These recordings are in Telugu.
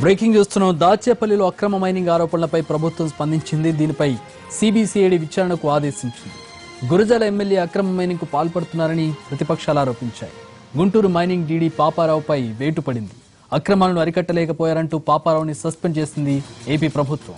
బ్రేకింగ్ చూస్తున్నాం దాచేపల్లిలో అక్రమ మైనింగ్ ఆరోపణలపై ప్రభుత్వం స్పందించింది దీనిపై సిబిసిఐడి విచారణకు ఆదేశించింది గురజాల ఎమ్మెల్యే అక్రమ మైనింగ్ కు పాల్పడుతున్నారని ప్రతిపక్షాలు ఆరోపించాయి గుంటూరు మైనింగ్ డీడీ పాపారావుపై వేటు పడింది అక్రమాలను అరికట్టలేకపోయారంటూ పాపారావుని సస్పెండ్ చేసింది ఏపీ ప్రభుత్వం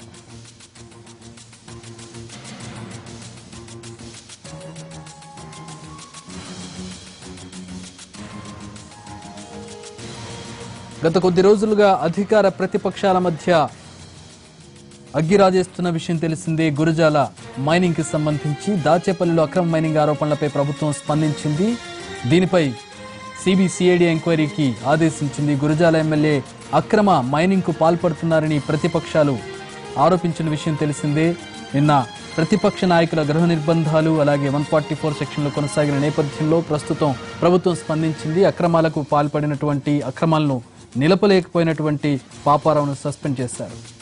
గత కొద్ది రోజులుగా అధికార ప్రతిపక్షాల మధ్య అగ్గిరాజేస్తున్న విషయం తెలిసిందే గురజాల మైనింగ్ కి సంబంధించి దాచేపల్లిలో అక్రమ మైనింగ్ ఆరోపణలపై ప్రభుత్వం స్పందించింది దీనిపై సిబిసిఐడి ఎంక్వైరీకి ఆదేశించింది గురజాల ఎమ్మెల్యే అక్రమ మైనింగ్ కు పాల్పడుతున్నారని ప్రతిపక్షాలు ఆరోపించిన విషయం తెలిసిందే నిన్న ప్రతిపక్ష నాయకుల గృహ నిర్బంధాలు అలాగే వన్ ఫార్టీ ఫోర్ సెక్షన్లు కొనసాగిన నేపథ్యంలో ప్రస్తుతం ప్రభుత్వం స్పందించింది అక్రమాలకు పాల్పడినటువంటి అక్రమాలను నిలపలేకపోయినటువంటి పాపారావును సస్పెండ్ చేశారు